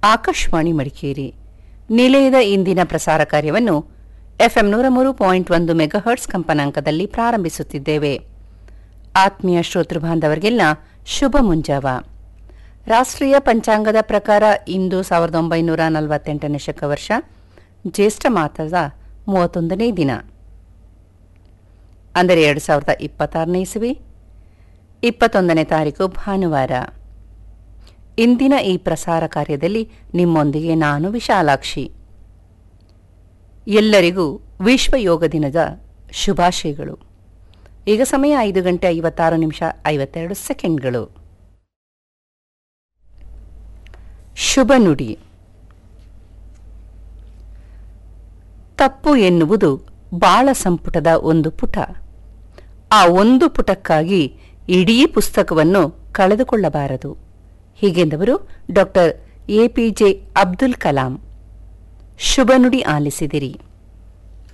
ಆಕಾಶವಾಣಿ ಮಡಿಕೇರಿ ನಿಲಯದ ಇಂದಿನ ಪ್ರಸಾರ ಕಾರ್ಯವನ್ನು ಎಫ್ಎಂ ನೂರ ಮೂರು ಪಾಯಿಂಟ್ ಒಂದು ಮೆಗಾಹರ್ಟ್ಸ್ ಕಂಪನಾಂಕದಲ್ಲಿ ಪ್ರಾರಂಭಿಸುತ್ತಿದ್ದೇವೆ ಆತ್ಮೀಯ ಶ್ರೋತೃ ಬಾಂಧವರಿಗೆಲ್ಲ ಶುಭ ಮುಂಜಾವ ರಾಷ್ಟ್ರೀಯ ಪಂಚಾಂಗದ ಪ್ರಕಾರ ಇಂದು ಸಾವಿರದ ಒಂಬೈನೂರ ನಲವತ್ತೆಂಟನೇ ಶಕವರ್ಷ ಜ್ಯೇಷ್ಠ ಮಾಸದ ಮೂವತ್ತೊಂದನೇ ದಿನ ಅಂದರೆ ಎರಡು ಸಾವಿರದ ಇಪ್ಪತ್ತಾರನೇ ಇಸವಿ ಇಪ್ಪತ್ತೊಂದನೇ ತಾರೀಕು ಭಾನುವಾರ ಇಂದಿನ ಈ ಪ್ರಸಾರ ಕಾರ್ಯದಲ್ಲಿ ನಿಮ್ಮೊಂದಿಗೆ ನಾನು ವಿಶಾಲಾಕ್ಷಿ ಎಲ್ಲರಿಗೂ ವಿಶ್ವ ಯೋಗ ದಿನದ ಶುಭಾಶಯಗಳು ಈಗ ಸಮಯ ಐದು ಗಂಟೆ ಐವತ್ತಾರು ನಿಮಿಷ ಐವತ್ತೆರಡು ಸೆಕೆಂಡ್ಗಳು ಶುಭ ನುಡಿ ತಪ್ಪು ಎನ್ನುವುದು ಬಾಳ ಸಂಪುಟದ ಒಂದು ಪುಟ ಆ ಒಂದು ಪುಟಕ್ಕಾಗಿ ಇಡೀ ಪುಸ್ತಕವನ್ನು ಕಳೆದುಕೊಳ್ಳಬಾರದು ಹೀಗೆಂದವರು ಡಾಕ್ಟರ್ ಎಪಿಜೆ ಅಬ್ದುಲ್ ಕಲಾಂ ಶುಭ ನುಡಿ ಆಲಿಸಿದಿರಿ